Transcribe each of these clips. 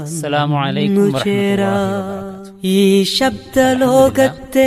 അസ്സലാമു അലൈക്കും വറഹ്മത്തുള്ളാഹി വബറകാതുഹു. ഈ ശബ്ദലോകത്തെ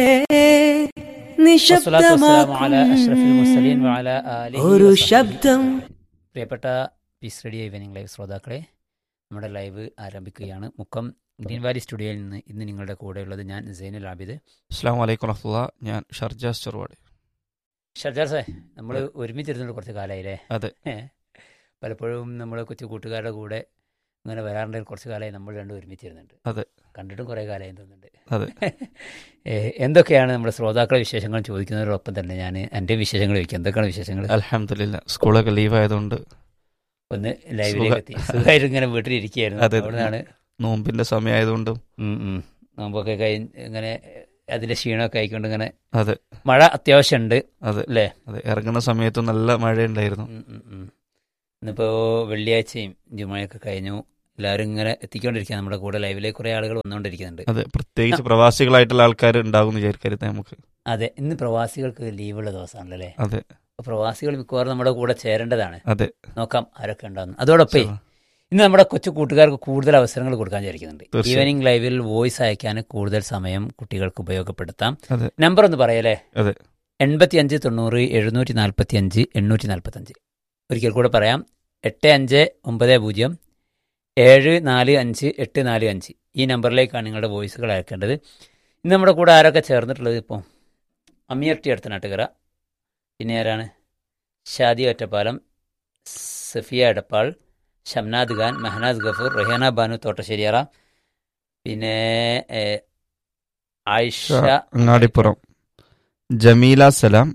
വസ്സലാത്തു വസ്സലാമു അലാ അഷ്റഫിൽ മുർസലീൻ വഅലാ ആലിഹി ഒരു വസഹ്ബിഹി. ശബ്ദം പ്രിയപ്പെട്ട പീസ് റേഡിയോ ഈവനിംഗ് ലൈവ് ശ്രോതാക്കളെ നമ്മുടെ ലൈവ് ആരംഭിക്കുകയാണ് മുക്കം ഗ്രീൻ വാലി സ്റ്റുഡിയോയിൽ നിന്ന് ഇന്ന് നിങ്ങളുടെ കൂടെയുള്ളത് ഞാൻ സൈനുൽ ആബിദ് അസ്സാം വലൈക്കും വറഹമുല്ല ഞാൻ ഷർജാസ് ചെറുവാടി ഷർജാർ സാർ നമ്മൾ ഒരുമിച്ചിരുന്നിട്ട് കുറച്ച് കാലമായില്ലേ അതെ. ഏ? പലപ്പോഴും നമ്മൾ കൊച്ചു കൂട്ടുകാരുടെ കൂടെ ഇങ്ങനെ വരാറുണ്ട് കുറച്ച് കാലമായി നമ്മൾ രണ്ടും ഒരുമിച്ചിരുന്നുണ്ട് അതെ. കണ്ടിട്ടും കുറേ കാലമായി തോന്നുന്നുണ്ട് അതെ. ഏ, എന്തൊക്കെയാണ് നമ്മുടെ ശ്രോതാക്കളെ വിശേഷങ്ങൾ ചോദിക്കുന്നതിനോടൊപ്പം തന്നെ ഞാൻ എൻ്റെ വിശേഷങ്ങൾ ചോദിക്കും എന്തൊക്കെയാണ് വിശേഷങ്ങൾ അലഹമില്ല സ്കൂളൊക്കെ ലീവ് ആയതുകൊണ്ട് ഒന്ന് ലൈവിലേക്ക് എത്തി സുഖമായിട്ട് ഇങ്ങനെ വീട്ടിലിരിക്കുകയായിരുന്നു അതെ. അവിടുന്നാണ് നോമ്പിന്റെ സമയമായതുകൊണ്ടും ഉം, ഉം. നോമ്പൊക്കെ കഴിഞ്ഞ് ഇങ്ങനെ അതിന്റെ ക്ഷീണമൊക്കെ ആയിക്കൊണ്ട് ഇങ്ങനെ അതെ മഴ അത്യാവശ്യമുണ്ട് അതെ അല്ലേ അതെ ഇറങ്ങുന്ന സമയത്ത് നല്ല മഴയുണ്ടായിരുന്നു ഉം, ഉം, ഉം. ഇന്നിപ്പോ വെള്ളിയാഴ്ചയും ജുമയൊക്കെ കഴിഞ്ഞു എല്ലാവരും ഇങ്ങനെ എത്തിക്കൊണ്ടിരിക്കുക നമ്മുടെ കൂടെ ലൈവിലേക്ക് കുറെ ആളുകൾ വന്നുകൊണ്ടിരിക്കുന്നുണ്ട് അതെ പ്രത്യേകിച്ച് പ്രവാസികളായിട്ടുള്ള ആൾക്കാർ ഉണ്ടാകും വിചാരിക്കരുത് നമുക്ക് അതെ ഇന്ന് പ്രവാസികൾക്ക് ലീവുള്ള ദിവസമാണല്ലോ അല്ലേ അതെ അപ്പൊ പ്രവാസികൾ മിക്കവാറും നമ്മുടെ കൂടെ ചേരേണ്ടതാണ് അതെ നോക്കാം ആരൊക്കെ ഉണ്ടാകുന്നു അതോടൊപ്പം ഇന്ന് നമ്മുടെ കൊച്ചു കൂട്ടുകാർക്ക് കൂടുതൽ അവസരങ്ങൾ കൊടുക്കാൻ വിചാരിക്കുന്നുണ്ട് തീർച്ചയായും. ഈവനിംഗ് ലൈവിൽ വോയിസ് അയക്കാൻ കൂടുതൽ സമയം കുട്ടികൾക്ക് ഉപയോഗപ്പെടുത്താം അതെ. നമ്പർ ഒന്ന് പറയല്ലേ അതെ. എൺപത്തി അഞ്ച് തൊണ്ണൂറ് എഴുന്നൂറ്റി നാൽപ്പത്തി അഞ്ച് എണ്ണൂറ്റി നാൽപ്പത്തി അഞ്ച് ഒരിക്കൽ കൂടെ പറയാം എട്ട് അഞ്ച് ഒമ്പത് പൂജ്യം ഏഴ് നാല് അഞ്ച് എട്ട് നാല് അഞ്ച് ഈ നമ്പറിലേക്കാണ് നിങ്ങളുടെ വോയിസുകൾ അയക്കേണ്ടത് ഇന്ന് നമ്മുടെ കൂടെ ആരൊക്കെ ചേർന്നിട്ടുള്ളത് ഇപ്പോൾ അമീർ ടി അടുത്ത നാട്ടുകര പിന്നെ ആരാണ് ഷാദി ഒറ്റപ്പാലം സഫിയ എടപ്പാൾ ഷംനാദ് ഖാൻ മെഹനാസ് ഗഫൂർ റഹിയാന ബാനു തോട്ടശ്ശേരിയറ പിന്നെ ഏഹ്, ആയിഷ അങ്ങാടിപ്പുറം ജമീല സലാം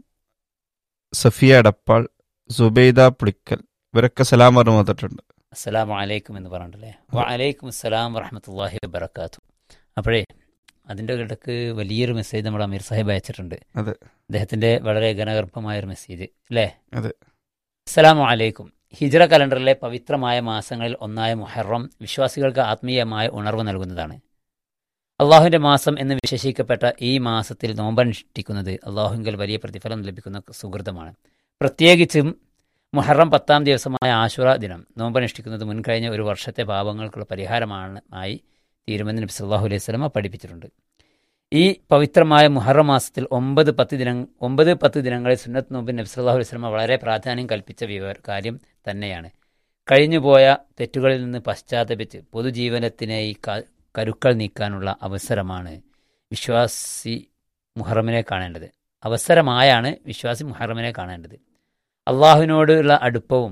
സഫിയ എടപ്പാൾ സുബൈദ പുളിക്കൽ ഇവരൊക്കെ സലാം പറഞ്ഞു വന്നിട്ടുണ്ട് അസ്സലാമു അലൈക്കും എന്ന് പറഞ്ഞിട്ടല്ലേ വലൈക്കും അസ്സലാം വറഹമത്തല്ലാഹി വബർക്കാത്തു അപ്പോഴേ അതിൻ്റെ ഇടയ്ക്ക് വലിയൊരു മെസ്സേജ് നമ്മുടെ അമീർ സാഹിബ് അയച്ചിട്ടുണ്ട് അതെ. അദ്ദേഹത്തിൻ്റെ വളരെ ഘനഗർഭമായ ഒരു മെസ്സേജ് അല്ലേ അതെ. അസ്സലാമു അലൈക്കും ഹിജ്റ കലണ്ടറിലെ പവിത്രമായ മാസങ്ങളിൽ ഒന്നായ മുഹറം വിശ്വാസികൾക്ക് ആത്മീയമായ ഉണർവ് നൽകുന്നതാണ് അള്ളാഹുവിൻ്റെ മാസം എന്ന് വിശേഷിക്കപ്പെട്ട ഈ മാസത്തിൽ നോമ്പനുഷ്ഠിക്കുന്നത് അള്ളാഹുങ്കൽ വലിയ പ്രതിഫലം ലഭിക്കുന്ന സുഹൃതമാണ് പ്രത്യേകിച്ചും മുഹറം പത്താം ദിവസമായ ആശുറ ദിനം നോമ്പനുഷ്ഠിക്കുന്നത് മുൻകഴിഞ്ഞ ഒരു വർഷത്തെ പാപങ്ങൾക്കുള്ള പരിഹാരമാണ് ആയി തീരുമെന്ന് നബി സല്ലാഹു അലൈഹി സ്വലമ പഠിപ്പിച്ചിട്ടുണ്ട് ഈ പവിത്രമായ മുഹറം മാസത്തിൽ ഒമ്പത് പത്ത് ദിന ഒമ്പത് പത്ത് ദിനങ്ങളിൽ സുന്നത്ത് നോമ്പിൽ നബി സല്ലാഹു അലൈഹി സ്വലമ വളരെ പ്രാധാന്യം കൽപ്പിച്ച വിവര കാര്യം തന്നെയാണ് കഴിഞ്ഞുപോയ തെറ്റുകളിൽ നിന്ന് പശ്ചാത്തപിച്ച് പൊതുജീവനത്തിനായി ക- കരുക്കൾ നീക്കാനുള്ള അവസരമാണ് വിശ്വാസി മുഹറമിനെ കാണേണ്ടത് അവസരമായാണ് വിശ്വാസി മുഹറമിനെ കാണേണ്ടത് അള്ളാഹുവിനോടുള്ള അടുപ്പവും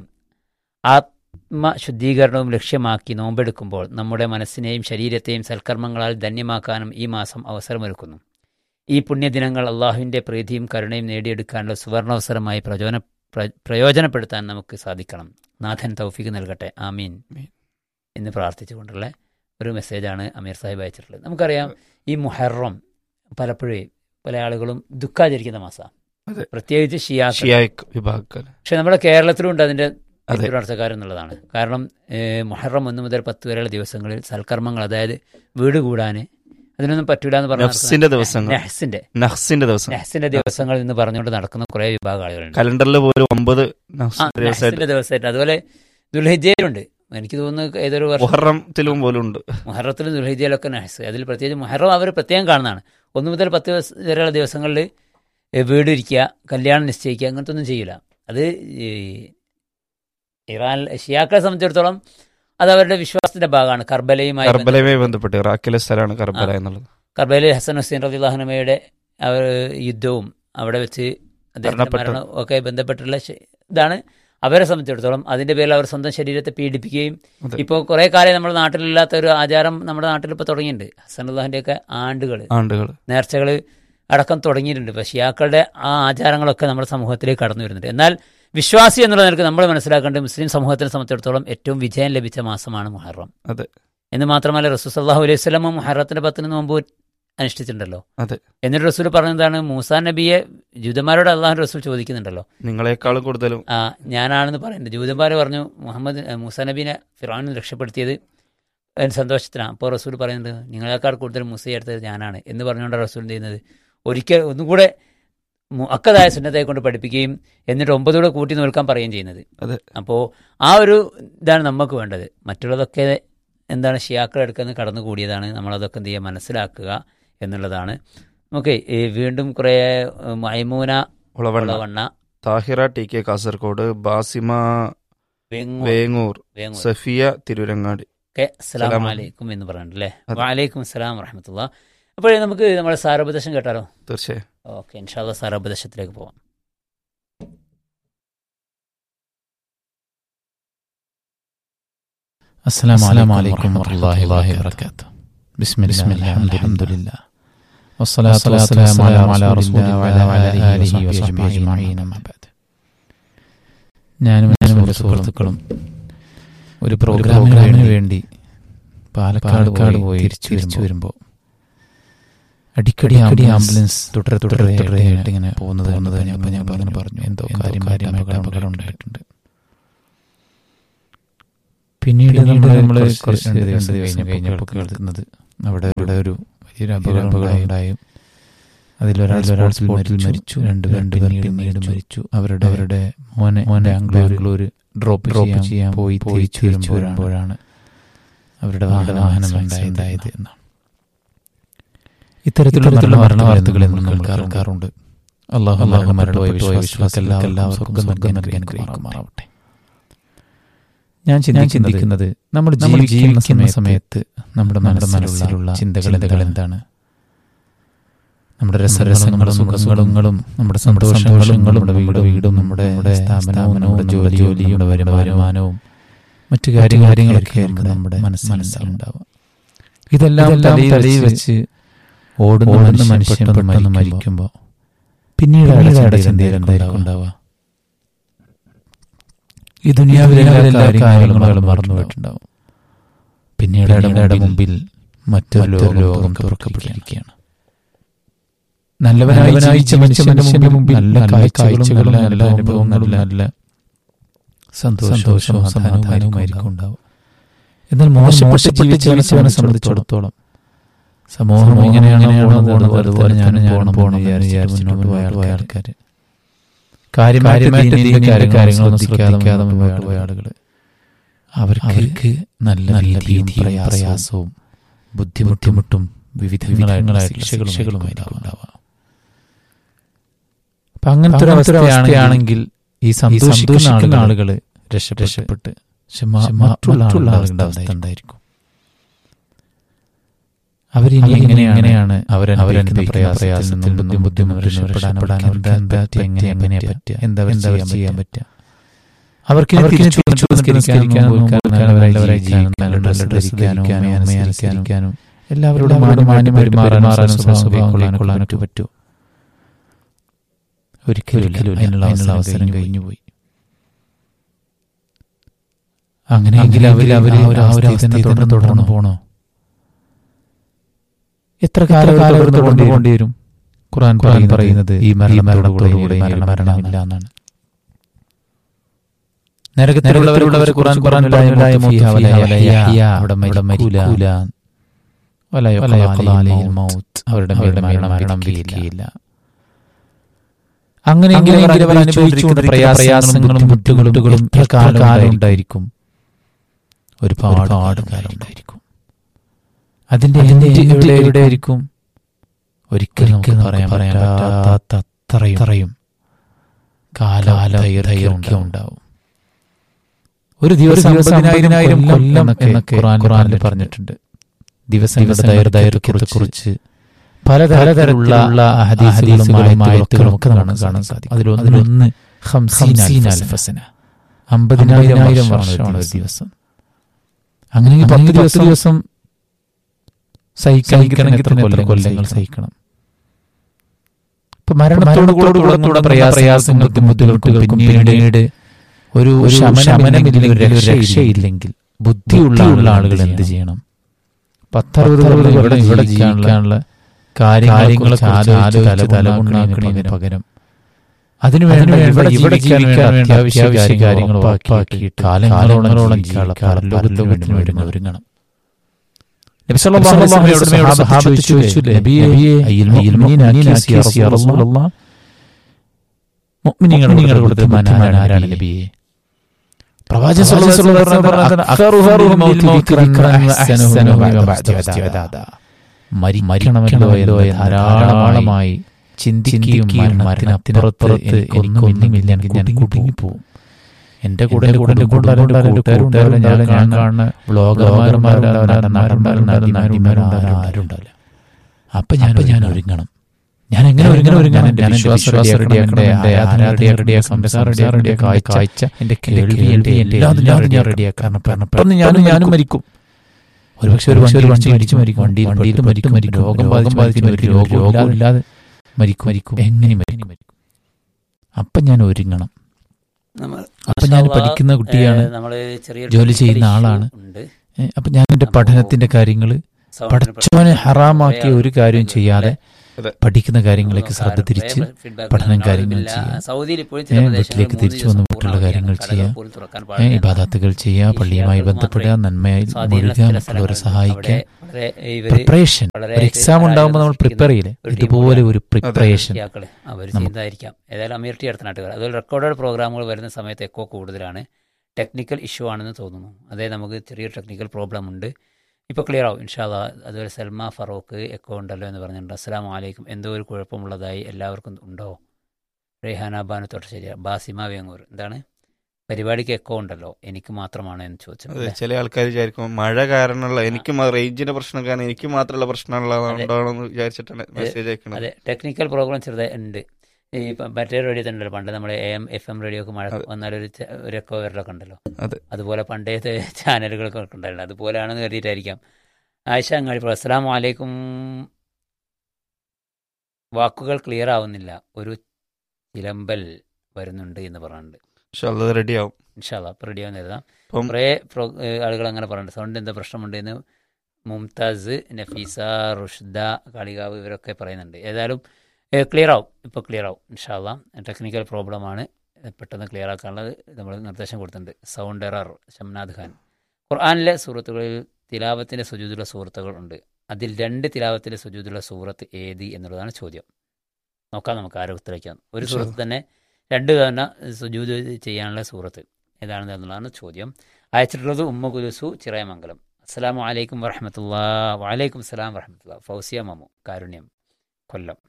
ആത്മശുദ്ധീകരണവും ലക്ഷ്യമാക്കി നോമ്പെടുക്കുമ്പോൾ നമ്മുടെ മനസ്സിനെയും ശരീരത്തെയും സൽക്കർമ്മങ്ങളാൽ ധന്യമാക്കാനും ഈ മാസം അവസരമൊരുക്കുന്നു ഈ പുണ്യദിനങ്ങൾ അള്ളാഹുവിൻ്റെ പ്രീതിയും കരുണയും നേടിയെടുക്കാനുള്ള സുവർണാവസരമായി പ്രചോദന പ്ര- പ്രയോജനപ്പെടുത്താൻ നമുക്ക് സാധിക്കണം നാഥൻ തൗഫീക്ക് നൽകട്ടെ ആമീൻ ആമീൻ. എന്ന് പ്രാർത്ഥിച്ചുകൊണ്ടുള്ള ഒരു മെസ്സേജാണ് അമീർ സാഹിബ് അയച്ചിട്ടുള്ളത് നമുക്കറിയാം ഈ മുഹറം പലപ്പോഴും പല ആളുകളും ദുഃഖാചരിക്കുന്ന മാസമാണ് അതെ. പ്രത്യേകിച്ച് ഷിയാക്കൾ ഷിയായിക് വിഭാഗക്കാർ പക്ഷെ നമ്മുടെ കേരളത്തിലുണ്ട് അതിന്റെ അതെ. പിന്തുടർച്ചക്കാരെന്നുള്ളതാണ് കാരണം ഏഹ്, മുഹറം ഒന്ന് മുതൽ പത്ത് വരെയുള്ള ദിവസങ്ങളിൽ സൽക്കർമ്മങ്ങൾ അതായത് വീട് കൂടാന് അതിനൊന്നും പറ്റൂല എന്ന് പറഞ്ഞ നഫ്സിന്റെ ദിവസങ്ങൾ. നെഹ്സിന്റെ നഹ്സിന്റെ ദിവസം നെഹ്സിന്റെ ദിവസങ്ങൾ എന്ന് പറഞ്ഞുകൊണ്ട് നടക്കുന്ന കുറെ വിഭാഗം ആളുകളുണ്ട് കലണ്ടറിൽ പോലും ഒമ്പത് ആ, നഹ്സ് ദിവസമായിട്ട് നെഹ്സിന്റെ ദിവസമായിട്ട് അതുപോലെ ദുൽഹിജയിലുണ്ട് എനിക്ക് തോന്നുന്നു ഏതൊരു വർഷം മുഹറത്തിലും പോലും ഉണ്ട് മുഹറത്തിലും ദുൽഹിജയിലൊക്കെ നഹ്സ് അതിൽ പ്രത്യേകിച്ച് മുഹറം അവർ പ്രത്യേകം കാണുന്നതാണ് ഒന്ന് മുതൽ പത്ത് ദിവസം വരെയുള്ള ദിവസങ്ങളിൽ വീട് ഇരിക്കുക കല്യാണം നിശ്ചയിക്കുക അങ്ങനത്തെ ഒന്നും ചെയ്യില്ല അത് ഈ ഇറാൻ ഷിയാക്കളെ സംബന്ധിച്ചിടത്തോളം അത് അവരുടെ വിശ്വാസത്തിന്റെ ഭാഗമാണ് കർബലയുമായി ബന്ധ- കർബലയുമായി ബന്ധപ്പെട്ട് ഇറാഖിലെ സ്ഥലമാണ് കർബല എന്നുള്ളത് കർബലയിൽ ഹസൻ ഹുസൈൻ റദിള്ളാഹുനമയുടെ അവർ യുദ്ധവും അവിടെ വെച്ച് അദ്ദേഹത്തിന്റെ മരണപ്പെട്ട- മരണം ഒക്കെ ബന്ധപ്പെട്ടുള്ള ശ- ഇതാണ് അവരെ സംബന്ധിച്ചിടത്തോളം അതിന്റെ പേരിൽ അവർ സ്വന്തം ശരീരത്തെ പീഡിപ്പിക്കുകയും അതെ. ഇപ്പോൾ കുറെ കാലം നമ്മുടെ നാട്ടിലില്ലാത്ത ഒരു ആചാരം നമ്മുടെ നാട്ടിൽ ഇപ്പോൾ തുടങ്ങിയിട്ടുണ്ട് ഹസൻ അള്ളാഹിന്റെ ഒക്കെ ആണ്ടുകൾ ആണ്ടുകൾ നേർച്ചകൾ അടക്കം തുടങ്ങിയിട്ടുണ്ട് പക്ഷേ ഷിയാക്കളുടെ ആ ആചാരങ്ങളൊക്കെ നമ്മുടെ സമൂഹത്തിലേക്ക് കടന്നു വരുന്നുണ്ട് എന്നാൽ വിശ്വാസി എന്നുള്ള നിലക്ക് നമ്മൾ മനസ്സിലാക്കേണ്ടത് മുസ്ലിം സമൂഹത്തിനെ സംബന്ധിച്ചിടത്തോളം ഏറ്റവും വിജയം ലഭിച്ച മാസമാണ് മുഹറം അതെ. എന്ന് മാത്രമല്ല റസൂൽ സല്ലാഹു അലൈഹി സ്വലം മുഹറത്തിന്റെ പത്തിന് നോമ്പ് അനുഷ്ഠിച്ചിട്ടുണ്ടല്ലോ അതെ. എന്നിട്ട് റസൂൽ പറഞ്ഞതാണ് മൂസാ നബിയെ ജൂതന്മാരോട് അള്ളാഹു റസൂൽ ചോദിക്കുന്നുണ്ടല്ലോ നിങ്ങളെക്കാളും കൂടുതലും ആ ഞാനാണെന്ന് പറയുന്നത് ജൂതന്മാർ പറഞ്ഞു മുഹമ്മദ് ഏ, മൂസാ നബീനെ ഫിറാവിനെ രക്ഷപ്പെടുത്തിയത് അതിന് സന്തോഷത്തിനാണ് അപ്പോൾ റസൂൽ പറയുന്നത് നിങ്ങളെക്കാൾ കൂടുതൽ മൂസയെ എടുത്തത് ഞാനാണ് എന്ന് പറഞ്ഞുകൊണ്ട് റസൂൽ എന്ത് ചെയ്യുന്നത് ഒരിക്കൽ ഒന്നുകൂടെ മുഅക്കതായ സുന്നത്തെ കൊണ്ട് പഠിപ്പിക്കുകയും എന്നിട്ട് ഒമ്പതൂടെ കൂട്ടി നിൽക്കാൻ പറയുകയും ചെയ്യുന്നത് അതെ. അപ്പോൾ ആ ഒരു ഇതാണ് നമുക്ക് വേണ്ടത് മറ്റുള്ളതൊക്കെ എന്താണ് ഷിയാക്കൾ എടുക്കുന്ന കടന്നു കൂടിയതാണ് നമ്മളതൊക്കെ എന്ത് ചെയ്യുക മനസ്സിലാക്കുക എന്നുള്ളതാണ് നമുക്ക് ഈ വീണ്ടും കുറേ ഏഹ്, മൈമൂന ഉളവണ്ണ ഉളവണ്ണ താഹിറ ടി കെ കാസർഗോഡ് ബാസിമ വെങ്ങൂർ വേങ്ങൂർ വേങ്ങൂർ സഫിയ തിരുവരങ്ങാടി ഒക്കെ അസ്സലാം സലാം. വലൈക്കും എന്ന് പറഞ്ഞിട്ടുണ്ടല്ലേ അതെ. വാലൈക്കും അസ്സലാം വറഹമത്തുള്ള അപ്പോഴേ നമുക്ക് നമ്മുടെ സാരോപദേശം കേട്ടാലോ തീർച്ചയായും ഓക്കെ ഇൻഷാല്ല സാരോപദേശത്തിലേക്ക് പോവാം السلام عليكم ورحمة الله وبركاته بسم الله الحمد لله والصلاة والسلام على رسول الله وعلى آله وصحبه أجمعين أما بعد ഞാനും ഞാനും എൻ്റെ സുഹൃത്തുക്കളും ഒരു പ്രോഗ്രാമിന് വേണ്ടി പാലക്കാട് പോയി തിരിച്ചു വരുമ്പോൾ അടിക്കടി അടി ആംബുലൻസ് തുടരെ തുടരെ തുടരെയായിട്ട് ഇങ്ങനെ പോകുന്നത് എന്നത് അപ്പോൾ ഞാൻ അങ്ങനെ പറഞ്ഞു എന്തോ കാര്യം കാര്യമായിട്ട് അപകടം ഉണ്ടായിട്ടുണ്ട് പിന്നീട് നമ്മൾ നമ്മൾ കുറച്ച് രണ്ട് ദിവസം കഴിഞ്ഞപ്പോൾ കേൾക്കുന്നത് അവിടെ ഇവിടെ ഒരു വലിയൊരു അപകടം ഉണ്ടായി അതിലൊരാൾ ഒരാൾ സ്പോട്ടിൽ മരിച്ചു രണ്ട് രണ്ട് പേർ പിന്നീട് മരിച്ചു അവരുടെ അവരുടെ മോനെ മോനെ ബാംഗ്ലൂർ ഡ്രോപ്പ് ഡ്രോപ്പ് ചെയ്യാൻ പോയി തിരിച്ചു വരുമ്പോഴാണ് അവരുടെ വാഹനം ഉണ്ടായത് എന്നാണ് ഇത്തരത്തിലുള്ള മരണ വാർത്തകൾ നമ്മൾ കേൾക്കാറുണ്ട് അള്ളാഹു അള്ളാഹു മരണമായ വിശ്വാസികൾക്ക് എല്ലാവർക്കും സ്വർഗ്ഗം നൽകി അനുഗ്രഹിക്കുമാറാവട്ടെ ഞാൻ ഞാൻ ചിന്തിക്കുന്നത് നമ്മൾ ജീവിക്കുന്ന സമയത്ത് നമ്മുടെ നമ്മുടെ മനസ്സിലുള്ള ചിന്തകൾ എന്താണ് നമ്മുടെ രസരസങ്ങളും സുഖങ്ങളും നമ്മുടെ സന്തോഷങ്ങളും നമ്മുടെ വീട് വീടും നമ്മുടെ സ്ഥാപനവും നമ്മുടെ ജോലി ജോലിയും വരുമാനവും മറ്റു കാര്യ കാര്യങ്ങളൊക്കെ നമ്മുടെ മനസ്സിലുണ്ടാവുക ഇതെല്ലാം തലയിൽ വെച്ച് ഓടുന്ന മനുഷ്യൻ പെട്ടെന്ന് മരിക്കുമ്പോൾ പിന്നീട് അയാളുടെ ചിന്തയിൽ എന്തായിരിക്കും ഉണ്ടാവുക ഈ ദുനിയാവിലെ എല്ലാ കാര്യങ്ങളും മറന്നു പോയിട്ടുണ്ടാവും പിന്നീട് അയാളുടെ മുമ്പിൽ മറ്റൊരു ലോകം തുറക്കപ്പെട്ടിരിക്കുകയാണ് നല്ലവനായി ജീവിച്ച മനുഷ്യന്റെ മുമ്പിൽ നല്ല കാഴ്ചകളും നല്ല അനുഭവങ്ങളും നല്ല സന്തോഷവും സമാധാനവുമായിരിക്കും ഉണ്ടാവും എന്നാൽ മോശപ്പെട്ട് ജീവിച്ചവനെ സംബന്ധിച്ചിടത്തോളം സമൂഹം എങ്ങനെയാണ് പോകുന്നത് അതുപോലെ ഞാൻ ഞാൻ പോകണം വിചാരിച്ച് മുന്നോട്ട് പോയ ആൾക്കാർ കാര്യമായിട്ട് കാര്യങ്ങളൊന്നും ശ്രദ്ധിക്കാതെ മുന്നോട്ട് പോയ ആളുകൾ അവർക്ക് നല്ല നല്ല ഭീതിയും പ്രയാസവും ബുദ്ധിമുട്ടും വിവിധങ്ങളായിട്ടുള്ള ശിക്ഷകളുമായിരിക്കും ഉണ്ടാവുക അപ്പൊ അങ്ങനത്തെ ഒരു അവസ്ഥയാണെങ്കിൽ ഈ സന്തോഷിക്കുന്ന ആളുകൾ രക്ഷപ്പെട്ട് മറ്റുള്ള ആളുകളുടെ അവസ്ഥ എന്തായിരിക്കും അവരിനി എങ്ങനെ എങ്ങനെയാണ് അവരനുഭവിക്കുന്ന പ്രയാസത്തിൽ നിന്നും ബുദ്ധിമുട്ട് രക്ഷപ്പെടാൻ എന്താ എങ്ങനെ എങ്ങനെ പറ്റുക എന്താ എന്താ ചെയ്യാൻ പറ്റുക അവർക്ക് തിരിച്ചു നിസ്കരിക്കാനും നല്ല ഡ്രസ്സ് ധരിക്കാനും അനുസരിക്കാനും എല്ലാവരോടും മാന്യമാന്യം പെരുമാറാനും സ്വഭാവം കൊള്ളാനൊക്കെ പറ്റുമോ ഒരിക്കലും അതിനുള്ള അവസരം കഴിഞ്ഞുപോയി അങ്ങനെയെങ്കിൽ അവർ അവർ ആ ഒരു അവസ്ഥ തുടർന്ന് പോണോ എത്ര കാലകാലം കൊണ്ടുപോകേണ്ടി വരും ഖുർആൻ പറയുന്നത് ഈ മരണത്തോടുകൂടെ മരണമില്ല എന്നാണ് നരകത്തിലുള്ളവരുള്ളവരെ ഖുർആൻ അവിടെ മരിക്കൂല അവരുടെ മരണം മരണം വിധിക്കുകയില്ല അങ്ങനെയെങ്കിലും അവർ അനുഭവിച്ചുകൊണ്ട് പ്രയാസങ്ങളും ബുദ്ധിമുട്ടുകളും എത്ര കാലം ഉണ്ടായിരിക്കും ഒരുപാട് കാലം ഉണ്ടായിരിക്കും അതിന്റെ എവിടെ എവിടെയായിരിക്കും ഒരിക്കലും നമുക്ക് പറയാൻ പറ്റാത്ത അത്രയും കാലാലയം ഉണ്ടാവും ഒരു ദിവസം അമ്പതിനായിരം കൊല്ലം എന്നൊക്കെ ഖുറാനിൽ പറഞ്ഞിട്ടുണ്ട് ദിവസങ്ങളുടെ ദൈർഘ്യത്തെ കുറിച്ച് പലതരത്തിലുള്ള ഹദീസുകളുമായിട്ടും ഒക്കെ നമുക്ക് കാണാൻ സാധിക്കും അതിലൊന്ന് ഹംസീന അമ്പതിനായിരം വർഷമാണ് ഒരു ദിവസം അങ്ങനെ പത്ത് ദിവസം ദിവസം സഹിക്കണമെങ്കിൽ എത്ര കൊല്ലങ്ങൾ സഹിക്കണം ഇപ്പൊ മരണത്തോട് കൂടെ പ്രയാസങ്ങൾ ബുദ്ധിമുട്ടുകൾക്കും പിന്നീട് ഒരു ശമനമില്ലെങ്കിൽ ഒരു രക്ഷയില്ലെങ്കിൽ ബുദ്ധിയുള്ള ആളുകൾ എന്ത് ചെയ്യണം പത്തറുപത് കൊല്ലം ഇവിടെ ഇവിടെ ജീവിക്കാനുള്ള കാര്യങ്ങൾ ആലോചിച്ച് തലമുണ്ടാക്കുന്നതിന് പകരം അതിനുവേണ്ടി ഇവിടെ ഇവിടെ ജീവിക്കാൻ വേണ്ട അത്യാവശ്യ കാര്യങ്ങൾ ഉറപ്പാക്കിയിട്ട് കാലങ്ങളോളം ജീവിക്കാനുള്ള ലോകത്തിന് വേണ്ടി ഒരുങ്ങണം നബി സല്ലല്ലാഹു അലൈഹി വസല്ലം സഹാബത്ത് ചോദിച്ചു നബിയെ അയ്യിൽ മുഅ്മിനീനാക്കി യാ റസൂലല്ലാഹ് മുഅ്മിനീങ്ങളുടെ കൂട്ടത്തിൽ ആരാണ് നബിയെ പ്രവാചകൻ സ്വല്ലല്ലാഹു അലൈഹി വസല്ലം പറഞ്ഞത് അഖറുഹും ബിൽ മൗതി ദിക്റൻ വഅഹ്സനുഹു ബഅദ ഇസ്തിഅദാദ. മരിക്കണമല്ലോ എന്ന് ധാരാളമായി ചിന്തിക്കുകയും മരണത്തിനപ്പുറത്ത് എനിക്കൊന്നുമില്ല ഞാൻ കുടുങ്ങിപ്പോവും എന്റെ കൂടെ എന്റെ കൂടെ കൂട്ടുകാരുണ്ടാവില്ല ഞാൻ ഞാൻ കാണുന്ന ബ്ലോഗർമാരുണ്ടാവില്ല അപ്പൊ ഞാൻ ഞാൻ ഒരുങ്ങണം ഞാൻ എങ്ങനെ ഒരുങ്ങണം ഒരുങ്ങാൻ എന്റെ വിശ്വാസം റെഡിയാക്കണ്ടേ ആരാധന റെഡിയാക്കണ്ടേ സംസാരം റെഡിയാക്കണ്ടേ കാഴ്ച എന്റെ കേൾവി എന്റെ എല്ലാം ഞാൻ ഞാൻ റെഡിയാക്കണം പെട്ടെന്ന് ഞാനും ഞാനും മരിക്കും ഒരുപക്ഷെ ഒരു വണ്ടി വണ്ടി മരിച്ചു മരിക്കും വണ്ടി വണ്ടിയിൽ മരിക്കും മരിക്കും രോഗം ബാധിച്ച് ബാധിച്ച് ഒരു രോഗം ഇല്ലാതെ മരിക്കും മരിക്കും എങ്ങനെ മരിക്കും അപ്പൊ ഞാൻ ഒരുങ്ങണം നമ്മൾ അപ്പൊ ഞാൻ പഠിക്കുന്ന കുട്ടിയാണ് നമ്മള് ചെറിയ ജോലി ചെയ്യുന്ന ആളാണ്. ഉണ്ട് ഏ, അപ്പൊ ഞാൻ എന്റെ പഠനത്തിന്റെ കാര്യങ്ങള് സൗണ്ടിന് പഠിച്ചവനെ ഹറാമാക്കിയ ഒരു കാര്യവും ചെയ്യാതെ അതെ. പഠിക്കുന്ന കാര്യങ്ങളിലേക്ക് ശ്രദ്ധ തിരിച്ച് പഠനം കാര്യങ്ങൾ ചെയ്യാം. സൗദിയിൽ ഇപ്പോഴും ഏ, ചില വീട്ടിലേക്ക് പ്രദേശങ്ങളിൽ തിരിച്ചു മൂന്ന് വന്ന് ദിവസം വീട്ടിലുള്ള പൂർണ്ണ കാര്യങ്ങൾ അവധിയാണ്. ചെയ്യാം. കടകൾ പോലും തുറക്കാൻ ഏ, പാടില്ല. ഇബാദത്തുകൾ ചെയ്യുക ഈ പള്ളിയുമായി ഷിയാകൾ ബന്ധപ്പെടുക മാത്രമേ നന്മയിൽ സ്വാധീനമുള്ള മുഴുക ചില മറ്റുള്ളവരെ സ്ഥലങ്ങളുണ്ട്. സഹായിക്കുക അവിടെ വളരെ ഇവര് പ്രിപ്പറേഷൻ വളരെ ഒരു എക്സാം ഉണ്ടാകുമ്പോൾ നമ്മൾ ആരാധന പ്രിപ്പയർ ചെയ്യില്ലേ ഒരു team ഇതുപോലെ ഒരു പ്രിപ്പറേഷൻ ഷിയാക്കള് അവർ ചെയ്യുന്നതായിരിക്കാം ഏതായാലും അമീർ ടി അടുത്ത നാട്ടുകാർ അതുപോലെ റെക്കോർഡഡ് പ്രോഗ്രാമുകൾ വരുന്ന സമയത്ത് എക്കോ കൂടുതലാണ് ടെക്നിക്കൽ ഇഷ്യൂ ആണെന്ന് തോന്നുന്നു അതേ നമുക്ക് ചെറിയൊരു ടെക്നിക്കൽ പ്രോബ്ലം ഉണ്ട് ഇപ്പോൾ ക്ലിയർ ആവും ഇൻഷാല്ല അതുപോലെ സൽമ ഫറൂഖ് എക്കോ ഉണ്ടല്ലോ എന്ന് പറഞ്ഞിട്ടുണ്ട് അസ്സലാം വലൈക്കും എന്തോ ഒരു കുഴപ്പമുള്ളതായി എല്ലാവർക്കും ഉണ്ടോ റെയ്ഹാന ബാനു തൊട്ടശ്ശേരി ബാസിമ വേങ്ങൂർ എന്താണ് പരിപാടിക്ക് എക്കോ ഉണ്ടല്ലോ എനിക്ക് മാത്രമാണ് എന്ന് ചോദിച്ചത് അതെ അല്ലേ? ചില ആൾക്കാർ വിചാരിക്കും മഴ കാരണമുള്ള എനിക്ക് റേഞ്ചിന്റെ പ്രശ്നം കാരണം എനിക്ക് മാത്രമുള്ള പ്രശ്നമുള്ളതാണെന്ന് വിചാരിച്ചിട്ടാണ് മെസ്സേജ് അയക്കണത് അതെ ടെക്നിക്കൽ പ്രോബ്ലം ചെറുതായി ഉണ്ട് ഈ പ- മറ്റേ റേഡിയോ തന്നെ ഉണ്ടല്ലോ പണ്ട് നമ്മുടെ A M F M radio ഒക്കെ മഴ അതെ. വന്നാലൊരു ച- ഒരു എക്കോ വരലൊക്കെ ഉണ്ടല്ലോ അതെ. അതുപോലെ പണ്ടേത്തെ ചാനലുകളൊക്കെ ഉണ്ടായിരുന്നു അതുപോലെയാണെന്ന് കരുതിയിട്ടായിരിക്കാം ആയിഷ അങ്ങാടി പ്രോ അസ്സലാമു അലൈക്കും വാക്കുകൾ ക്ലിയർ ആവുന്നില്ല ഒരു ചിലമ്പൽ വരുന്നുണ്ട് എന്ന് പറഞ്ഞിട്ടുണ്ട് പക്ഷെ അത് റെഡിയാവും ഇൻഷാല്ല അപ്പോൾ റെഡി ആവുന്ന എഴുതാം ഇപ്പം കുറേ പ്രോ ഏഹ് ആളുകൾ അങ്ങനെ പറയുന്നുണ്ട് സൗണ്ട് എന്താ പ്രശ്നമുണ്ട് എന്ന് മുംതാസ് നഫീസ റുഷ്ദ കാളികാവ് ഇവരൊക്കെ പറയുന്നുണ്ട് ഏതായാലും ക്ലിയർ ആവും ഇപ്പോൾ ക്ലിയർ ആവും ഇൻഷാല്ല ടെക്നിക്കൽ പ്രോബ്ലമാണ് പെട്ടെന്ന് ക്ലിയർ ആക്കാനുള്ളത് നമ്മൾ നിർദ്ദേശം കൊടുത്തിട്ടുണ്ട് സൗണ്ട് എറർ ഷംനാദ് ഖാൻ ഖുർആാനിലെ സൂറത്തുകളിൽ തിലാവത്തിൻ്റെ സുജൂതുള്ള സൂറത്തുകൾ ഉണ്ട് അതിൽ രണ്ട് തിലാവത്തിൻ്റെ സുജൂതുള്ള സൂറത്ത് ഏത് എന്നുള്ളതാണ് ചോദ്യം നോക്കാം നമുക്ക് ആരെ ഉത്തരയ്ക്കാം ഒരു ഇൻഷാ സൂറത്ത് തന്നെ രണ്ട് തവണ സുജൂത് ചെയ്യാനുള്ള സൂറത്ത് ഏതാണെന്ന് എന്നുള്ളതാണ് ചോദ്യം അയച്ചിട്ടുള്ളത് ഉമ്മ കുലുസു ചിറയമംഗലം അസ്സലാമു അലൈക്കും വറഹമത്തുള്ള വലൈക്കും അസ്സലാം വറഹമത്തുള്ള ഫൗസിയ മമു കാരുണ്യം കൊല്ലം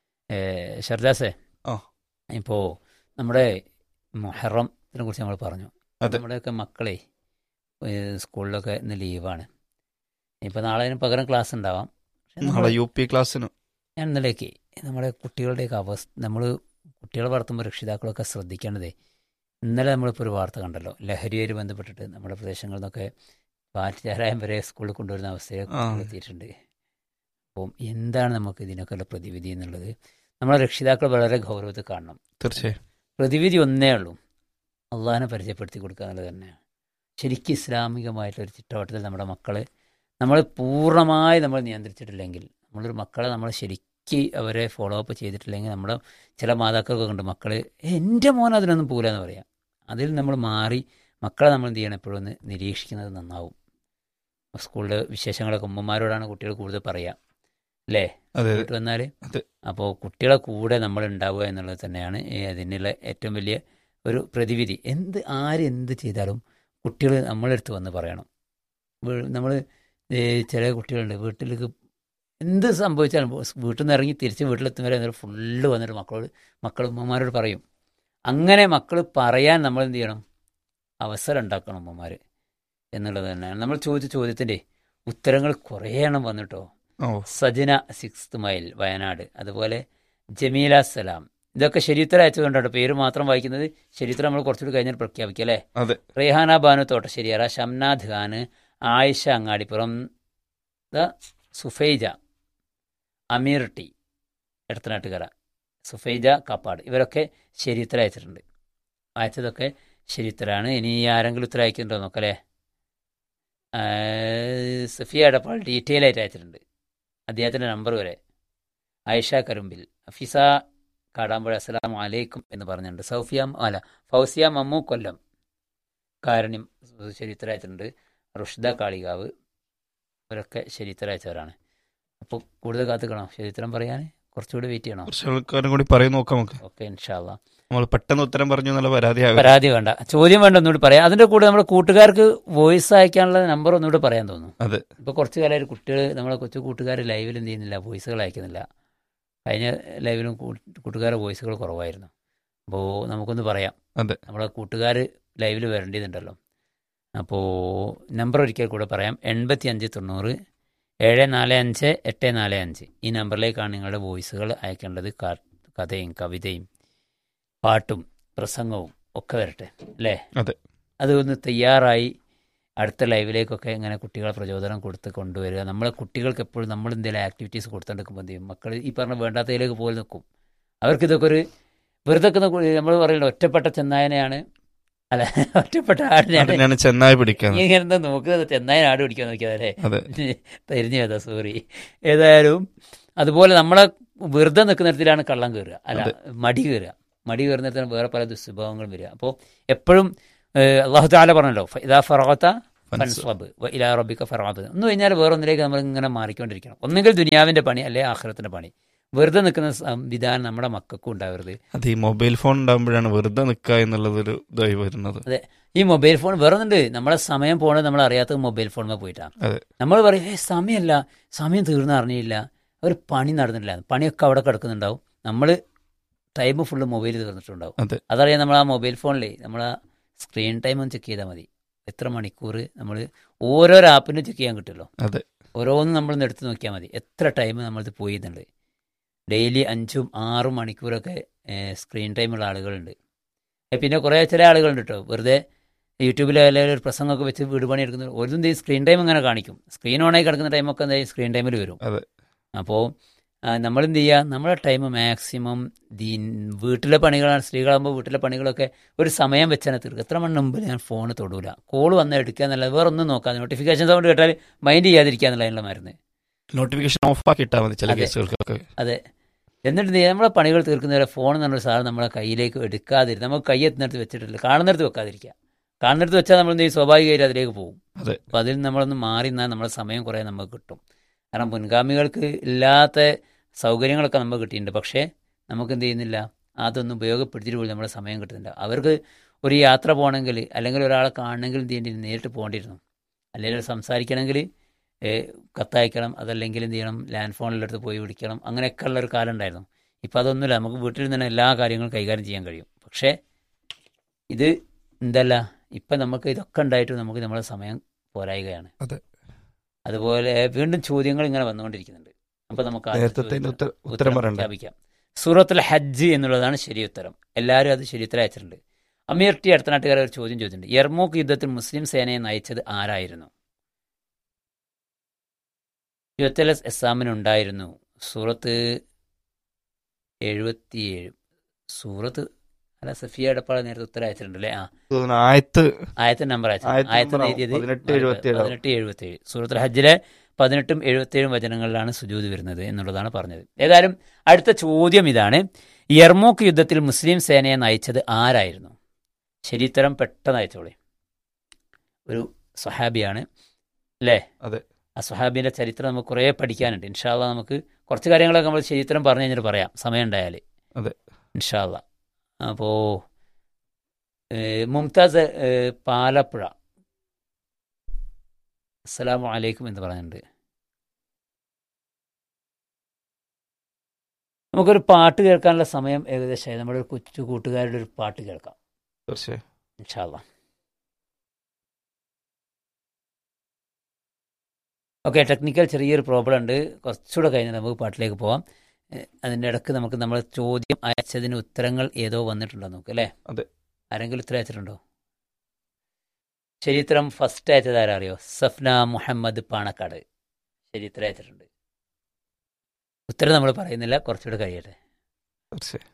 ഷർദാസേ ആ. ഇപ്പോൾ നമ്മുടെ മുഹറത്തിനെ കുറിച്ച് നമ്മൾ പറഞ്ഞു അതെ. നമ്മുടെയൊക്കെ മക്കളെ ഏഹ് സ്കൂളിലൊക്കെ ഇന്ന് ലീവാണ് ഇപ്പം നാളെ അതിന് പകരം ക്ലാസ് ഉണ്ടാവാം പക്ഷെ നാളെ നമ്മള് യു പി ക്ലാസ്സിന് ഞാൻ ഇന്നലേക്ക് നമ്മുടെ കുട്ടികളുടെയൊക്കെ അവസ്ഥ നമ്മൾ കുട്ടികളെ വളർത്തുമ്പോൾ രക്ഷിതാക്കളൊക്കെ ശ്രദ്ധിക്കേണ്ടതേ ഇന്നലെ നമ്മളിപ്പോൾ ഒരു വാർത്ത കണ്ടല്ലോ ലഹരിയായി ബന്ധപ്പെട്ടിട്ട് നമ്മുടെ പ്രദേശങ്ങളിൽ നിന്നൊക്കെ പാറ്റുചാരായം വരെ സ്കൂളിൽ കൊണ്ടുവരുന്ന അവസ്ഥയിൽ ആ. എത്തിയിട്ടുണ്ട് അപ്പം എന്താണ് നമുക്ക് ഇതിനൊക്കെയുള്ള പ്രതിവിധി എന്നുള്ളത് നമ്മളെ രക്ഷിതാക്കൾ വളരെ ഗൗരവത്തിൽ കാണണം തീർച്ചയായും പ്രതിവിധി ഒന്നേ ഉള്ളൂ അള്ളാഹിനെ പരിചയപ്പെടുത്തി കൊടുക്കുക എന്നുള്ളത് തന്നെയാണ് ശരിക്കും ഇസ്ലാമികമായിട്ടൊരു ചുറ്റുവട്ടത്തിൽ നമ്മുടെ മക്കളെ നമ്മൾ പൂർണ്ണമായി നമ്മൾ നിയന്ത്രിച്ചിട്ടില്ലെങ്കിൽ നമ്മളൊരു മക്കളെ നമ്മൾ ശരിക്കും അവരെ ഫോളോ അപ്പ് ചെയ്തിട്ടില്ലെങ്കിൽ നമ്മുടെ ചില മാതാക്കൾക്കൊക്കെ ഉണ്ട് മക്കൾ എൻ്റെ മോൻ അതിനൊന്നും പോകില്ല എന്ന് പറയാം അതിൽ നമ്മൾ മാറി മക്കളെ നമ്മൾ എന്ത് ചെയ്യണം എപ്പോഴും ഒന്ന് നിരീക്ഷിക്കുന്നത് നന്നാവും സ്കൂളിലെ വിശേഷങ്ങളൊക്കെ ഉമ്മമാരോടാണ് കുട്ടികൾ കൂടുതൽ പറയുക അല്ലേ അതെ വീട്ടിൽ വന്നാൽ അതെ. അപ്പോൾ കുട്ടികളെ കൂടെ നമ്മൾ ഉണ്ടാവുക എന്നുള്ളത് തന്നെയാണ് ഈ അതിനുള്ള ഏറ്റവും വലിയ ഒരു പ്രതിവിധി എന്ത് ആര് എന്ത് ചെയ്താലും കുട്ടികൾ നമ്മളെടുത്ത് വന്ന് പറയണം നമ്മൾ ചില കുട്ടികളുണ്ട് വീട്ടിലേക്ക് എന്ത് സംഭവിച്ചാലും വീട്ടിൽ നിന്ന് ഇറങ്ങി തിരിച്ച് വീട്ടിലെത്തും വരെ എന്നിട്ട് ഫുള്ള് വന്നിട്ട് മക്കളോട് മക്കൾ ഉമ്മമാരോട് പറയും അങ്ങനെ മക്കൾ പറയാൻ നമ്മൾ എന്ത് ചെയ്യണം അവസരം ഉണ്ടാക്കണം ഉമ്മമാർ എന്നുള്ളത് തന്നെയാണ് നമ്മൾ ചോദിച്ച ചോദ്യത്തിൻ്റെ ഉത്തരങ്ങൾ കുറേ എണ്ണം വന്നിട്ടോ ഓ സജന സിക്സ്ത് മൈൽ വയനാട് അതുപോലെ ജമീല സലാം ഇതൊക്കെ ശരിയുത്തരം അയച്ചുകൊണ്ടാണ് പേര് മാത്രം വായിക്കുന്നത് ശരിയുത്തരം നമ്മൾ കുറച്ചുകൂടി കഴിഞ്ഞാൽ പ്രഖ്യാപിക്കാം അല്ലേ അതെ റെഹാന ബാനു തോട്ടശ്ശേരിയറ ഷംനാഥ് ഖാന് ആയിഷ അങ്ങാടിപ്പുറം ദ സുഫൈജ അമീർ ടി എടത്തനാട്ടുകര സുഫൈജ കാപ്പാട് ഇവരൊക്കെ ശരിയുത്തരം അയച്ചിട്ടുണ്ട് അയച്ചതൊക്കെ ശരിയുത്തരാണ് ഇനി ആരെങ്കിലും ഉത്തരം അയക്കുന്നുണ്ടോ നോക്കല്ലേ ആ, സഫിയ എടപ്പാൾ ഡീറ്റെയിൽ ആയിട്ട് അയച്ചിട്ടുണ്ട് അദ്ദേഹത്തിൻ്റെ നമ്പർ വരെ ആയിഷ കരുമ്പിൽ ഫിസ കാടാമ്പുഴ അസ്സലാം അലൈക്കും എന്ന് പറഞ്ഞിട്ടുണ്ട് സൗഫിയ അല്ല ഫൗസിയ മമ്മു കൊല്ലം കാരുണ്യം ശരിത്തര അയച്ചിട്ടുണ്ട് റുഷ്ദ കാളികാവ് ഇവരൊക്കെ ശരിത്തര അയച്ചവരാണ് അപ്പോൾ കൂടുതൽ കാത്തുക്കണം ശരിത്തരം പറയാൻ കുറച്ചുകൂടി വെയിറ്റ് ചെയ്യണോ കുറച്ച് ആൾക്കാരും കൂടി പറയും നോക്കാം നമുക്ക് ഓക്കെ ഇൻഷാല്ല നമ്മൾ പെട്ടെന്ന് ഉത്തരം പറഞ്ഞു എന്നുള്ള പരാതിയാകും പരാതി വേണ്ട ചോദ്യം വേണ്ട ഒന്നുകൂടി പറയാം അതിന്റെ കൂടെ നമ്മുടെ കൂട്ടുകാർക്ക് വോയിസ് അയക്കാനുള്ള നമ്പർ ഒന്നുകൂടി പറയാൻ തോന്നുന്നു അതെ ഇപ്പൊ കുറച്ച് കാലമായിട്ട് കുട്ടികൾ നമ്മളെ കൊച്ചു കൂട്ടുകാർ ലൈവിൽ എന്ത് ചെയ്യുന്നില്ല വോയിസുകൾ അയക്കുന്നില്ല കഴിഞ്ഞ ലൈവിലും കൂട്ടുകാരുടെ വോയിസുകൾ കുറവായിരുന്നു അപ്പോൾ നമുക്കൊന്ന് പറയാം അതെ. നമ്മളെ കൂട്ടുകാർ ലൈവിൽ വരേണ്ടതുണ്ടല്ലോ അപ്പോൾ നമ്പർ ഒരിക്കൽ കൂടെ പറയാം എൺപത്തി അഞ്ച് തൊണ്ണൂറ് ഏഴ് നാല് അഞ്ച് എട്ട് നാല് അഞ്ച് ഈ നമ്പറിലേക്കാണ് നിങ്ങളുടെ വോയിസുകൾ അയക്കേണ്ടത് കാ- കഥയും കവിതയും പാട്ടും പ്രസംഗവും ഒക്കെ വരട്ടെ അല്ലേ അതെ. അത് ഒന്ന് തയ്യാറായി അടുത്ത ലൈവിലേക്കൊക്കെ ഇങ്ങനെ കുട്ടികളെ പ്രചോദനം കൊടുത്ത് കൊണ്ടുവരിക നമ്മളെ കുട്ടികൾക്ക് എപ്പോഴും നമ്മൾ എന്തെങ്കിലും ആക്ടിവിറ്റീസ് കൊടുത്തുകൊണ്ടിരിക്കുമ്പോൾ എന്ത് ചെയ്യും മക്കൾ ഈ പറഞ്ഞ വേണ്ടാത്തതിലേക്ക് പോയി നിൽക്കും അവർക്ക് ഇതൊക്കെ ഒരു വെറുതെ നമ്മൾ പറയുന്നത് ഒറ്റപ്പെട്ട ചെന്നായനെയാണ് അല്ല ഒറ്റപ്പെട്ട ആടിനെയാണ് ഞാൻ ചെന്നായി പിടിക്കാൻ നീ ഇങ്ങനെ എന്താ നോക്കുന്നത് ചെന്നായനെ ആട് പിടിക്കാൻ നോക്കിയതല്ലേ അതെ തിരിഞ്ഞു പോയതാ സോറി ഏതായാലും അതുപോലെ നമ്മളെ വെറുതെ നിൽക്കുന്നിടത്തിലാണ് കള്ളം കയറുക അല്ല അതെ. മടി കയറുക മടി കയറുന്നിടത്താണ് വേറെ പല ദുസ്വഭാവങ്ങളും വരിക അപ്പോൾ എപ്പോഴും അള്ളാഹു താല പറഞ്ഞല്ലോ "ഫ ഇദാ ഫറഗത ഫൻസ്വബ് വ ഇലാ റബ്ബിക ഫറഗത് എന്ന് കഴിഞ്ഞാൽ വേറെ ഒന്നിലേക്ക് നമ്മൾ ഇങ്ങനെ മാറിക്കൊണ്ടിരിക്കണം ഒന്നുകിൽ ദുനിയാവിന്റെ പണി അല്ലെ ആഖിറത്തിന്റെ പണി വെറുതെ നിൽക്കുന്ന വിധാനം നമ്മുടെ മക്കൾക്കും ഉണ്ടാവരുത് അത് ഈ മൊബൈൽ ഫോൺ ഉണ്ടാകുമ്പോഴാണ് വെറുതെ നിൽക്കുക എന്നുള്ളതൊരു ഇതായി വരുന്നത് ഈ മൊബൈൽ ഫോൺ വേറെ ഒന്നുണ്ട് നമ്മളെ സമയം പോണത് നമ്മൾ അറിയാത്തത് മൊബൈൽ ഫോണിൽ പോയിട്ടാണ് അതെ. നമ്മൾ പറയും ഏ സമയമല്ല സമയം തീർന്ന് അറിഞ്ഞില്ല ഒരു പണി നടന്നിട്ടില്ല പണിയൊക്കെ അവിടെ കിടക്കുന്നുണ്ടാവും നമ്മൾ ടൈം ഫുള്ള് മൊബൈൽ തീർന്നിട്ടുണ്ടാവും അതെ. അതറിയാം നമ്മൾ ആ മൊബൈൽ ഫോണിലേ നമ്മൾ ആ സ്ക്രീൻ ടൈം ഒന്ന് ചെക്ക് ചെയ്താൽ മതി എത്ര മണിക്കൂർ നമ്മൾ ഓരോരോ ആപ്പിനും ചെക്ക് ചെയ്യാൻ കിട്ടുമല്ലോ അതെ ഓരോന്നും നമ്മളൊന്ന് എടുത്ത് നോക്കിയാൽ മതി എത്ര ടൈം നമ്മളത് പോയിട്ടുണ്ട് ഡെയിലി അഞ്ചും ആറും മണിക്കൂറൊക്കെ സ്ക്രീൻ ടൈമുള്ള ആളുകളുണ്ട് ഏ, പിന്നെ കുറേ ചില ആളുകളുണ്ട് കേട്ടോ വെറുതെ യൂട്യൂബിൽ അല്ലെങ്കിൽ ഒരു പ്രസംഗമൊക്കെ വെച്ച് വീട് പണി എടുക്കുന്ന ഒരു എന്ത് സ്ക്രീൻ ടൈം ഇങ്ങനെ കാണിക്കും സ്ക്രീൻ ഓണായി കിടക്കുന്ന ടൈമൊക്കെ എന്താ സ്ക്രീൻ ടൈമിൽ വരും അതെ. അപ്പോൾ നമ്മൾ എന്ത് ചെയ്യുക നമ്മുടെ ടൈം മാക്സിമം ദീ വീട്ടിലെ പണികളാണ് സ്ത്രീകളാകുമ്പോൾ വീട്ടിലെ പണികളൊക്കെ ഒരു സമയം വെച്ചാണ് തീർക്കുക എത്ര മണി മുമ്പിൽ ഞാൻ ഫോൺ തൊടൂല കോൾ വന്ന് എടുക്കുക എന്നല്ല വേറെ ഒന്നും നോക്കാതെ നോട്ടിഫിക്കേഷൻ സൗണ്ട് കേട്ടാൽ മൈൻഡ് ചെയ്യാതിരിക്കുക എന്നുള്ളതിനുള്ള മരുന്ന് നോട്ടിഫിക്കേഷൻ ഓഫ് ആക്കി ഇട്ടാൽ മതി ചില അതെ. കേസുകൾക്കൊക്കെ അതെ എന്നിട്ട് എന്ത് ചെയ്യുക? നമ്മളെ പണികൾ തീർക്കുന്നവരെ ഫോൺ എന്നൊരു സാധനം നമ്മളെ കയ്യിലേക്ക് എടുക്കാതിരി നമുക്ക് കൈ എത്തുന്നിടത്ത് വെച്ചിട്ടില്ല കാണുന്നിടത്ത് വെക്കാതിരിക്കുക കാണുന്നിടത്ത് വെച്ചാൽ നമ്മൾ എന്ത് ചെയ്യും സ്വാഭാവികമായിട്ട് അതിലേക്ക് പോകും അതെ. അപ്പോൾ അതിൽ നമ്മളൊന്ന് മാറി നിന്നാൽ നമ്മുടെ സമയം കുറേ നമുക്ക് കിട്ടും കാരണം മുൻഗാമികൾക്ക് ഇല്ലാത്ത സൗകര്യങ്ങളൊക്കെ നമുക്ക് കിട്ടിയിട്ടുണ്ട് പക്ഷേ നമുക്ക് എന്ത് ചെയ്യുന്നില്ല അതൊന്നും ഉപയോഗപ്പെടുത്തിയിട്ട് പോലും നമ്മുടെ സമയം കിട്ടുന്നില്ല അവർക്ക് ഒരു യാത്ര പോകണമെങ്കിൽ അല്ലെങ്കിൽ ഒരാളെ കാണണമെങ്കിൽ എന്ത് ചെയ്യേണ്ടി നേരിട്ട് പോകേണ്ടിയിരുന്നു അല്ലെങ്കിൽ സംസാരിക്കണമെങ്കിൽ ഏഹ്, കത്തയക്കണം അതല്ലെങ്കിൽ എന്ത് ചെയ്യണം ലാൻഡ് ഫോണിലെടുത്ത് പോയി വിളിക്കണം അങ്ങനെയൊക്കെ ഉള്ളൊരു കാലം ഉണ്ടായിരുന്നു ഇപ്പം അതൊന്നുമില്ല നമുക്ക് വീട്ടിൽ നിന്ന് തന്നെ എല്ലാ കാര്യങ്ങളും കൈകാര്യം ചെയ്യാൻ കഴിയും പക്ഷേ ഇത് എന്തല്ല ഇപ്പം നമുക്ക് ഇതൊക്കെ ഉണ്ടായിട്ടും നമുക്ക് നമ്മുടെ സമയം പോരായികയാണ് അതെ. അതുപോലെ വീണ്ടും ചോദ്യങ്ങൾ ഇങ്ങനെ വന്നുകൊണ്ടിരിക്കുന്നുണ്ട് അപ്പം നമുക്ക് ആദ്യത്തെ നേരത്തെ ചോദ്യത്തിന് ഉത്തരം ഉത്തരം ഉത്തരം പറയണ്ടേ പ്രഖ്യാപിക്കാം സൂറത്തുൽ ഹജ്ജ് എന്നുള്ളതാണ് ശരി ഉത്തരം എല്ലാവരും അത് ശരി ഉത്തരം അയച്ചിട്ടുണ്ട് അമീർ ടി അടുത്തനാട്ടുകാരെ ഒരു ചോദ്യം ചോദിച്ചിട്ടുണ്ട് യർമൂക്ക് യുദ്ധത്തിൽ മുസ്ലിം സേനയെ നയിച്ചത് ആരായിരുന്നു യുദ്ധത്തിലെ എസ്സാമിനുണ്ടായിരുന്നു സൂറത്ത് എഴുപത്തിയേഴ് സൂറത്ത് അല്ല സഫിയ എടപ്പാള നേരത്തെ ഉത്തരം അയച്ചിട്ടുണ്ട് അല്ലേ ആ തോന്നുന്നു ആയത്ത് ആയത്തിന്റെ നമ്പർ അയച്ചു ആയത്ത് ആയത്ത് നമ്പർ എഴുതിയത് പതിനെട്ട് എഴുപത്തിയേഴ് പതിനെട്ട് എഴുപത്തിയേഴ് സൂറത്തുൽ ഹജ്ജിലെ പതിനെട്ടും എഴുപത്തിയേഴും വചനങ്ങളിലാണ് സുജൂത് വരുന്നത് എന്നുള്ളതാണ് പറഞ്ഞത് ഏതായാലും അടുത്ത ചോദ്യം ഇതാണ് യർമൂക്ക് യുദ്ധത്തിൽ മുസ്ലിം സേനയെ നയിച്ചത് ആരായിരുന്നു ശരിത്തരം പെട്ടെന്ന് അയച്ചോളെ ഒരു സ്വഹാബിയാണ് അല്ലേ അതെ. ആ സ്വഹാബിന്റെ ചരിത്രം നമുക്ക് കുറേ പഠിക്കാനുണ്ട് ഇൻഷാല്ല നമുക്ക് കുറച്ച് കാര്യങ്ങളൊക്കെ നമ്മൾ ചരിത്രം പറഞ്ഞു കഴിഞ്ഞിട്ട് പറയാം സമയം ഉണ്ടായാൽ അതെ. ഇൻഷാല്ല അപ്പോൾ മുംതാസ് ഏ, പാലപ്പുഴ അസ്സലാമു അലൈക്കും എന്ന് പറഞ്ഞിട്ടുണ്ട് നമുക്കൊരു പാട്ട് കേൾക്കാനുള്ള സമയം ഏകദേശമായി നമ്മുടെ ഒരു കൊച്ചു കൂട്ടുകാരുടെ ഒരു പാട്ട് കേൾക്കാം തീർച്ചയായും ഇൻഷാല്ല ഓക്കെ ടെക്നിക്കൽ ചെറിയൊരു പ്രോബ്ലം ഉണ്ട് കുറച്ചുകൂടെ കഴിഞ്ഞ് നമുക്ക് പാട്ടിലേക്ക് പോവാം ഏഹ് അതിൻ്റെ ഇടക്ക് നമുക്ക് നമ്മൾ ചോദ്യം അയച്ചതിന് ഉത്തരങ്ങൾ ഏതോ വന്നിട്ടുണ്ടോ നമുക്ക് അല്ലേ അതെ. ആരെങ്കിലും ഉത്തരം അയച്ചിട്ടുണ്ടോ ശരി ഉത്തരം ഫസ്റ്റ് അയച്ചത് ആരാ അറിയോ സഫ്ന മുഹമ്മദ് പാണക്കാട് ശരി ഉത്തരം അയച്ചിട്ടുണ്ട് ഉത്തരം നമ്മൾ പറയുന്നില്ല കുറച്ചുകൂടെ കഴിയട്ടെ തീർച്ചയായും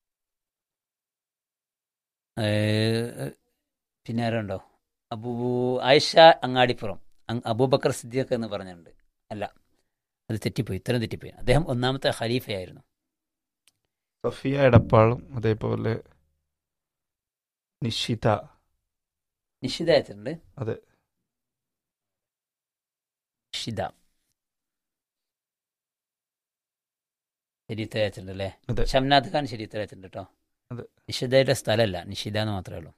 ഏഹ് പിന്നെ ആരുണ്ടോ അബൂ ആയിഷ അങ്ങാടിപ്പുറം അങ് അബൂബക്കർ സിദ്ദീഖ് എന്ന് പറഞ്ഞിട്ടുണ്ട് അല്ല അത് തെറ്റിപ്പോയി ഇത്തരം തെറ്റിപ്പോയി അദ്ദേഹം ഒന്നാമത്തെ ഖലീഫയായിരുന്നു സഫിയ എടപ്പാളും അതേപോലെ നിഷിത നിഷിത അയച്ചിട്ടുണ്ട് അതെ. നിഷിത ശരീരത്തിൽ വെച്ചിട്ടുണ്ട് അല്ലേ അതെ. ഷംനാഥ് ഖാൻ ശരീരത്തിൽ വെച്ചിട്ടുണ്ട് കേട്ടോ അതെ. നിഷിതയുടെ സ്ഥലമല്ല നിഷിത എന്ന് മാത്രമേ ഉള്ളൂ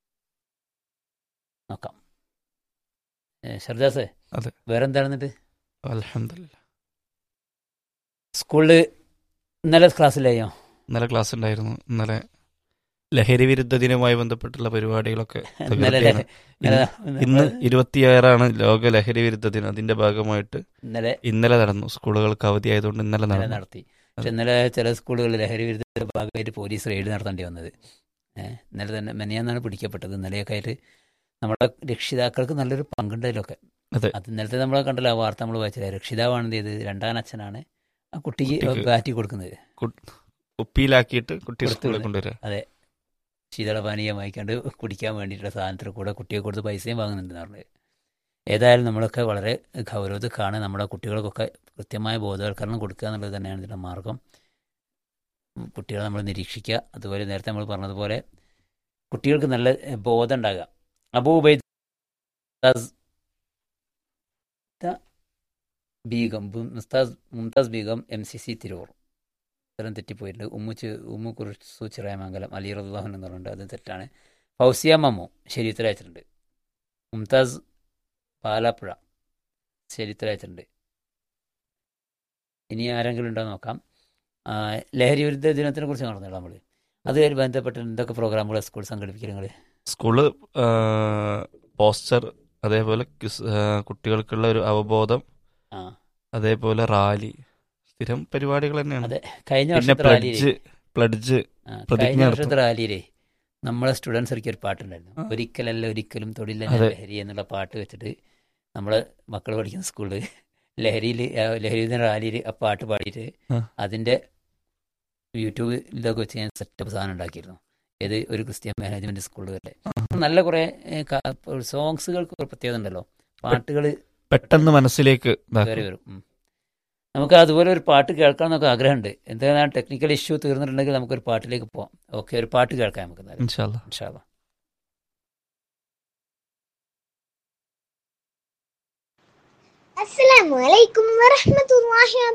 നോക്കാം ഷർദാസ് അതെ. വേറെന്താണ് എന്നിട്ട് അലഹമില്ല സ്കൂളിൽ ഇന്നലെ ക്ലാസ്സിലെയോ ഇന്നലെ ക്ലാസ് ഉണ്ടായിരുന്നു ഇന്നലെ ലഹരി വിരുദ്ധ ദിനവുമായി ബന്ധപ്പെട്ടുള്ള പരിപാടികളൊക്കെ ഇന്നലെ തകൃതിയാണ്. ഇന്നലെ ഇന്ന് ഇരുപത്തിയാറാണ് ലോക ലഹരി വിരുദ്ധ ദിനം അതിന്റെ ഭാഗമായിട്ട് ഇന്നലെ ഇന്നലെ നടന്നു സ്കൂളുകൾക്ക് അവധി ആയതുകൊണ്ട് ഇന്നലെ ഇന്നലെ നടന്നു നടത്തി പക്ഷെ ഇന്നലെ ചില സ്കൂളുകളിൽ ലഹരി വിരുദ്ധ ഭാഗമായിട്ട് പോലീസ് റെയ്ഡ് നടത്തേണ്ടി വന്നത് ഏഹ് ഇന്നലെ തന്നെ മെനയാന്നാണ് പിടിക്കപ്പെട്ടത് ഇന്നലെയൊക്കെ ആയിട്ട് നമ്മുടെ രക്ഷിതാക്കൾക്ക് നല്ലൊരു പങ്കുണ്ടതിലൊക്കെ അതെ. അത് ഇന്നലത്തെ നമ്മൾ കണ്ടല്ലോ ആ വാർത്ത നമ്മൾ വായിച്ചില്ല രക്ഷിതാവാണ് എന്ത് ചെയ്ത് രണ്ടാം അച്ഛനാണ് ആ കുട്ടിക്ക് കുട്ടിക്ക് ബാറ്റി കൊടുക്കുന്നത് കുപ്പിയിലാക്കിയിട്ട് കുട്ടി കൊടുത്തു സ്കൂളിൽ വിടും. കൊണ്ടുവരിക അതെ ശീതളപാനീയം വാങ്ങിക്കാണ്ട് കുടിക്കാൻ വേണ്ടിയിട്ടുള്ള സാധനത്തിൽ കൂടെ കുട്ടിയെ കൊടുത്ത് പൈസയും വാങ്ങുന്നുണ്ടെന്ന് പറഞ്ഞത് ഏതായാലും നമ്മളൊക്കെ വളരെ ഗൗരവത്തിൽ കാണുക നമ്മുടെ കുട്ടികൾക്കൊക്കെ കൃത്യമായ ബോധവൽക്കരണം കൊടുക്കുക എന്നുള്ളത് തന്നെയാണ് ഇതിൻ്റെ മാർഗം ഉം, കുട്ടികളെ നമ്മൾ നിരീക്ഷിക്കുക അതുപോലെ നേരത്തെ നമ്മൾ പറഞ്ഞതുപോലെ കുട്ടികൾക്ക് നല്ല എഹ്, ബോധം ഉണ്ടാകുക അബൂബൈദ് ബീഗം ബു- മുസ്താസ് Mumtaz Begum M C C Tirur ഉത്തരം തെറ്റിപ്പോയിട്ടുണ്ട് ഉമ്മുച്ച് ഉമ്മു കുറിച്ചു ചിറയമംഗലം അലി റദ്ദാഹൻ എന്ന് പറഞ്ഞിട്ടുണ്ട് അത് തെറ്റാണ് ഫൗസിയ മമ്മു ശരി ഉത്തരം അയച്ചിട്ടുണ്ട് മുംതാസ് പാലാപ്പുഴ ശരി ഉത്തരം അയച്ചിട്ടുണ്ട് ഇനി ആരെങ്കിലും ഉണ്ടോ എന്ന് നോക്കാം ആ, ലഹരി വിരുദ്ധ ദിനത്തിനെ കുറിച്ച് നടന്നില്ല നമ്മൾ അതുമായി ബന്ധപ്പെട്ട് എന്തൊക്കെ പ്രോഗ്രാമുകൾ സ്കൂൾ സംഘടിപ്പിക്കുക നിങ്ങൾ സ്കൂള് ആ, പോസ്റ്റർ അതേപോലെ ക്വിസ്, ആ, കുട്ടികൾക്കുള്ള ഒരു അവബോധം ആ അതേപോലെ റാലി സ്ഥിരം പരിപാടികൾ തന്നെയാണ് അതെ കഴിഞ്ഞ പിന്നെ വർഷത്തെ റാലിയിലെ പ്ലഡ്ജ് പ്ലഡ്ജ് ആ, പ്രതിജ്ഞ കഴിഞ്ഞ നടത്തും. വർഷത്തെ റാലിയിലെ നമ്മളെ സ്റ്റുഡൻസ് ഇറക്കിയ ഒരു പാട്ടുണ്ടായിരുന്നു ആ. ഒരിക്കലല്ല ഒരിക്കലും തൊഴിലല്ല അതെ. ലഹരി എന്നുള്ള പാട്ട് വെച്ചിട്ട് നമ്മളെ മക്കൾ പഠിക്കുന്ന സ്കൂളിൽ ലഹരിയിൽ ലഹരി റാലിയിൽ ആ പാട്ട് പാടിയിട്ട് ആ. അതിന്റെ യൂട്യൂബിലൊക്കെ വെച്ച് ഞാൻ സെറ്റപ്പ് സാധനം ഉണ്ടാക്കിയിരുന്നു ഏത് ഒരു ക്രിസ്ത്യൻ മാനേജ്മെന്റ് സ്കൂളുകളിലെ നല്ല കുറെ സോങ്സുകൾക്ക് ഒരു പ്രത്യേകത ഉണ്ടല്ലോ പാട്ടുകൾ പെട്ടെന്ന് മനസ്സിലേക്ക് ഇതാക്കും. കയറി വരും ഉം. നമുക്ക് അതുപോലെ ഒരു പാട്ട് കേൾക്കാൻ നമുക്ക് ആഗ്രഹമുണ്ട് എന്താണ് ടെക്നിക്കൽ ഇഷ്യൂ തീർന്നിട്ടുണ്ടെങ്കിൽ നമുക്കൊരു പാട്ടിലേക്ക് പോവാം ഓക്കെ ഒരു പാട്ട് കേൾക്കാം നമുക്ക് എന്നാല്. ഇൻഷാ അല്ലാ. ഇൻഷാ അല്ലാ. السلام عليكم ورحمة الله